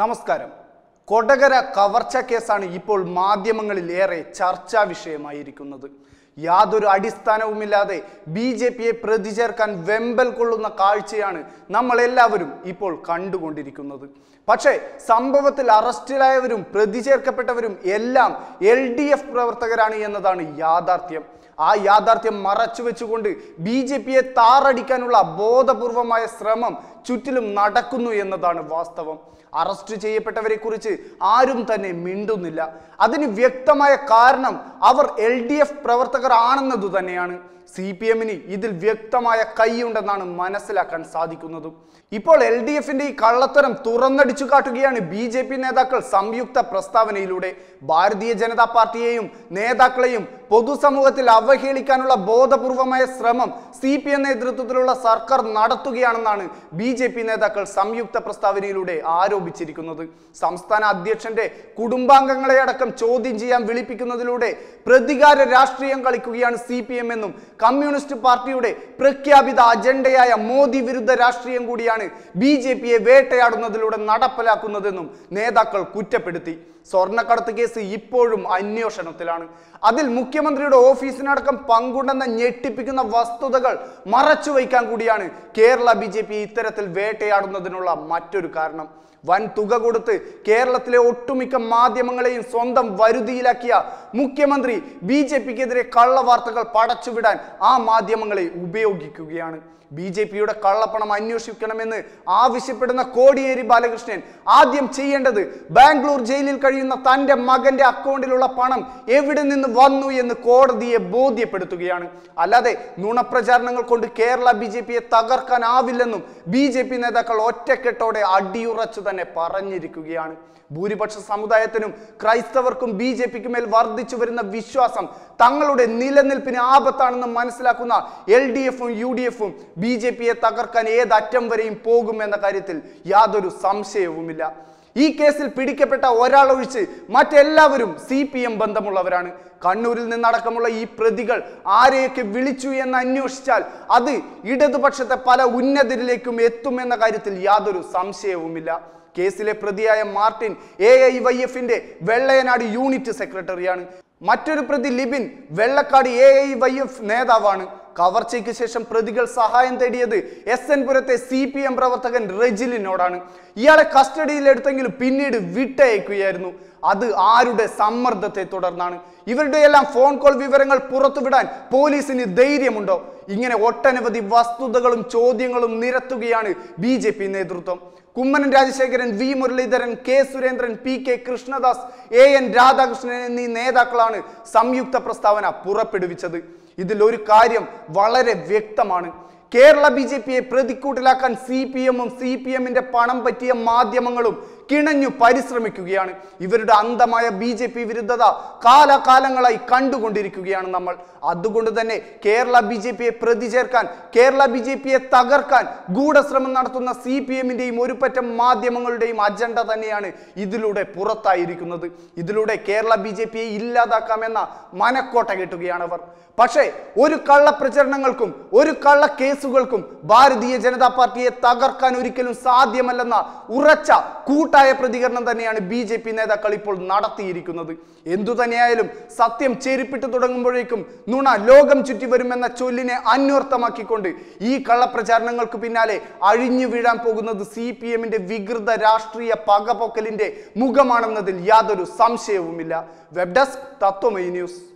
നമസ്കാരം കൊടകര കവർച്ച കേസാണ് ഇപ്പോൾ മാധ്യമങ്ങളിൽ ഏറെ ചർച്ചാ വിഷയമായിരിക്കുന്നത് യാതൊരു അടിസ്ഥാനവുമില്ലാതെ ബി ജെ പിയെ പ്രതി ചേർക്കാൻ വെമ്പൽ കൊള്ളുന്ന കാഴ്ചയാണ് നമ്മൾ എല്ലാവരും ഇപ്പോൾ കണ്ടുകൊണ്ടിരിക്കുന്നത് പക്ഷേ സംഭവത്തിൽ അറസ്റ്റിലായവരും പ്രതി ചേർക്കപ്പെട്ടവരും എല്ലാം എൽ ഡി എഫ് പ്രവർത്തകരാണ് എന്നതാണ് യാഥാർത്ഥ്യം ആ യാഥാർത്ഥ്യം മറച്ചു വെച്ചുകൊണ്ട് ബി ജെ പിയെ താറടിക്കാനുള്ള ബോധപൂർവമായ ശ്രമം ചുറ്റിലും നടക്കുന്നു എന്നതാണ് വാസ്തവം അറസ്റ്റ് ചെയ്യപ്പെട്ടവരെ കുറിച്ച് ആരും തന്നെ മിണ്ടുന്നില്ല അതിന് വ്യക്തമായ കാരണം അവർ എൽ ഡി എഫ് പ്രവർത്തകർ ആണെന്നതു തന്നെയാണ് സി പി എമ്മിന് ഇതിൽ വ്യക്തമായ കൈയുണ്ടെന്നാണ് മനസ്സിലാക്കാൻ സാധിക്കുന്നത് ഇപ്പോൾ എൽ ഡി എഫിന്റെ ഈ കള്ളത്തരം തുറന്നടിച്ചു കാട്ടുകയാണ് ബി ജെ പി നേതാക്കൾ സംയുക്ത പ്രസ്താവനയിലൂടെ ഭാരതീയ ജനതാ പാർട്ടിയെയും നേതാക്കളെയും പൊതുസമൂഹത്തിൽ അവഹേളിക്കാനുള്ള ബോധപൂർവമായ ശ്രമം സി പി എം നേതൃത്വത്തിലുള്ള സർക്കാർ നടത്തുകയാണെന്നാണ് ബി ജെ പി നേതാക്കൾ സംയുക്ത പ്രസ്താവനയിലൂടെ ആരോപിച്ചിരിക്കുന്നത് സംസ്ഥാന അധ്യക്ഷന്റെ കുടുംബാംഗങ്ങളെ അടക്കം ചോദ്യം ചെയ്യാൻ വിളിപ്പിക്കുന്നതിലൂടെ പ്രതികാര രാഷ്ട്രീയം കളിക്കുകയാണ് സി പി എം എന്നും കമ്മ്യൂണിസ്റ്റ് പാർട്ടിയുടെ പ്രഖ്യാപിത അജണ്ടയായ മോദി വിരുദ്ധ രാഷ്ട്രീയം കൂടിയാണ് ബി ജെ പിയെ വേട്ടയാടുന്നതിലൂടെ നടപ്പിലാക്കുന്നതെന്നും നേതാക്കൾ കുറ്റപ്പെടുത്തി സ്വർണ്ണക്കടത്ത് കേസ് ഇപ്പോഴും അന്വേഷണത്തിലാണ് അതിൽ മുഖ്യമന്ത്രിയുടെ ഓഫീസിനടക്കം പങ്കുണ്ടെന്ന ഞെട്ടിപ്പിക്കുന്ന വസ്തുതകൾ മറച്ചു വയ്ക്കാൻ കൂടിയാണ് കേരള ബി ജെ പി ഇത്തരത്തിൽ വേട്ടയാടുന്നതിനുള്ള മറ്റൊരു കാരണം വൻ തുക കൊടുത്ത് കേരളത്തിലെ ഒട്ടുമിക്ക മാധ്യമങ്ങളെയും സ്വന്തം വരുതിയിലാക്കിയ മുഖ്യമന്ത്രി ബി ജെ പിക്കെതിരെ കള്ളവാർത്തകൾ പടച്ചുവിടാൻ ആ മാധ്യമങ്ങളെ ഉപയോഗിക്കുകയാണ് ബി ജെ പിയുടെ കള്ളപ്പണം അന്വേഷിക്കണമെന്ന് ആവശ്യപ്പെടുന്ന കോടിയേരി ബാലകൃഷ്ണൻ ആദ്യം ചെയ്യേണ്ടത് ബാംഗ്ലൂർ ജയിലിൽ കഴിയുന്ന തന്റെ മകന്റെ അക്കൗണ്ടിലുള്ള പണം എവിടെ നിന്ന് വന്നു എന്ന് കോടതിയെ ബോധ്യപ്പെടുത്തുകയാണ് അല്ലാതെ നുണപ്രചാരണങ്ങൾ കൊണ്ട് കേരള ബി ജെ പിയെ തകർക്കാനാവില്ലെന്നും ബി ജെ പി നേതാക്കൾ ഒറ്റക്കെട്ടോടെ അടിയുറച്ചു തന്നെ പറഞ്ഞിരിക്കുകയാണ് ഭൂരിപക്ഷ സമുദായത്തിനും ക്രൈസ്തവർക്കും ബി ജെ പിക്ക് മേൽ വർദ്ധിച്ചു വരുന്ന വിശ്വാസം തങ്ങളുടെ നിലനിൽപ്പിന് ആപത്താണെന്ന് മനസ്സിലാക്കുന്ന എൽ ഡി എഫും യു ഡി എഫും ബി ജെ പിയെ തകർക്കാൻ ഏതറ്റം വരെയും പോകുമെന്ന കാര്യത്തിൽ യാതൊരു സംശയവുമില്ല ഈ കേസിൽ പിടിക്കപ്പെട്ട ഒരാളൊഴിച്ച് മറ്റെല്ലാവരും സി പി എം ബന്ധമുള്ളവരാണ് കണ്ണൂരിൽ നിന്നടക്കമുള്ള ഈ പ്രതികൾ ആരെയൊക്കെ വിളിച്ചു എന്ന് അന്വേഷിച്ചാൽ അത് ഇടതുപക്ഷത്തെ പല ഉന്നതരിലേക്കും എത്തുമെന്ന കാര്യത്തിൽ യാതൊരു സംശയവുമില്ല കേസിലെ പ്രതിയായ മാർട്ടിൻ എ ഐ വൈ എഫിന്റെ വെള്ളയനാട് യൂണിറ്റ് സെക്രട്ടറിയാണ് മറ്റൊരു പ്രതി Libin Vellakkad A I Y F നേതാവാണ് കവർച്ചയ്ക്ക് ശേഷം പ്രതികൾ സഹായം തേടിയത് എസ് എൻ പുരത്തെ സി പി എം പ്രവർത്തകൻ റെജിലിനോടാണ് ഇയാളെ കസ്റ്റഡിയിലെടുത്തെങ്കിലും പിന്നീട് വിട്ടയക്കുകയായിരുന്നു അത് ആരുടെ സമ്മർദ്ദത്തെ തുടർന്നാണ് ഇവരുടെ എല്ലാം ഫോൺ കോൾ വിവരങ്ങൾ പുറത്തുവിടാൻ പോലീസിന് ധൈര്യമുണ്ടോ ഇങ്ങനെ ഒട്ടനവധി വസ്തുതകളും ചോദ്യങ്ങളും നിരത്തുകയാണ് ബി ജെ പി നേതൃത്വം Kummanam Rajasekharan V Muraleedharan K Surendran P K Krishnadas A N Radhakrishnan എന്നീ നേതാക്കളാണ് സംയുക്ത പ്രസ്താവന പുറപ്പെടുവിച്ചത് ഇതിൽ ഒരു കാര്യം വളരെ വ്യക്തമാണ് കേരള ബി ജെ പിയെ പ്രതിക്കൂട്ടിലാക്കാൻ സി പി എമ്മും സി പി എമ്മിന്റെ പണം പറ്റിയ മാധ്യമങ്ങളും കിണഞ്ഞു പരിശ്രമിക്കുകയാണ് ഇവരുടെ അന്ധമായ ബി ജെ പി വിരുദ്ധത കാലകാലങ്ങളായി കണ്ടുകൊണ്ടിരിക്കുകയാണ് നമ്മൾ അതുകൊണ്ട് തന്നെ കേരള ബി ജെ പിയെ പ്രതി ചേർക്കാൻ കേരള ബി ജെ പിയെ തകർക്കാൻ ഗൂഢശ്രമം നടത്തുന്ന സി പി എമ്മിന്റെയും ഒരു പറ്റം മാധ്യമങ്ങളുടെയും അജണ്ട തന്നെയാണ് ഇതിലൂടെ പുറത്തായിരിക്കുന്നത് ഇതിലൂടെ കേരള ബി ജെ പിയെ ഇല്ലാതാക്കാമെന്ന മനക്കോട്ട കെട്ടുകയാണവർ പക്ഷേ ഒരു കള്ളപ്രചരണങ്ങൾക്കും ഒരു കള്ള കേസുകൾക്കും ഭാരതീയ ജനതാ പാർട്ടിയെ തകർക്കാൻ ഒരിക്കലും സാധ്യമല്ലെന്ന ഉറച്ച കൂട്ടായ പ്രതികരണം തന്നെയാണ് ബി ജെ പി നേതാക്കൾ ഇപ്പോൾ നടത്തിയിരിക്കുന്നത് എന്തു തന്നെയായാലും സത്യം ചെരുപ്പിട്ട് തുടങ്ങുമ്പോഴേക്കും നുണ ലോകം ചുറ്റി വരുമെന്ന ചൊല്ലിനെ അന്വർത്ഥമാക്കിക്കൊണ്ട് ഈ കള്ളപ്രചാരണങ്ങൾക്ക് പിന്നാലെ അഴിഞ്ഞു വീഴാൻ പോകുന്നത് സി പി എമ്മിന്റെ വികൃത രാഷ്ട്രീയ പകപോക്കലിന്റെ മുഖമാണെന്നതിൽ യാതൊരു സംശയവുമില്ല വെബ് ഡെസ്ക് തത്വമൈ ന്യൂസ്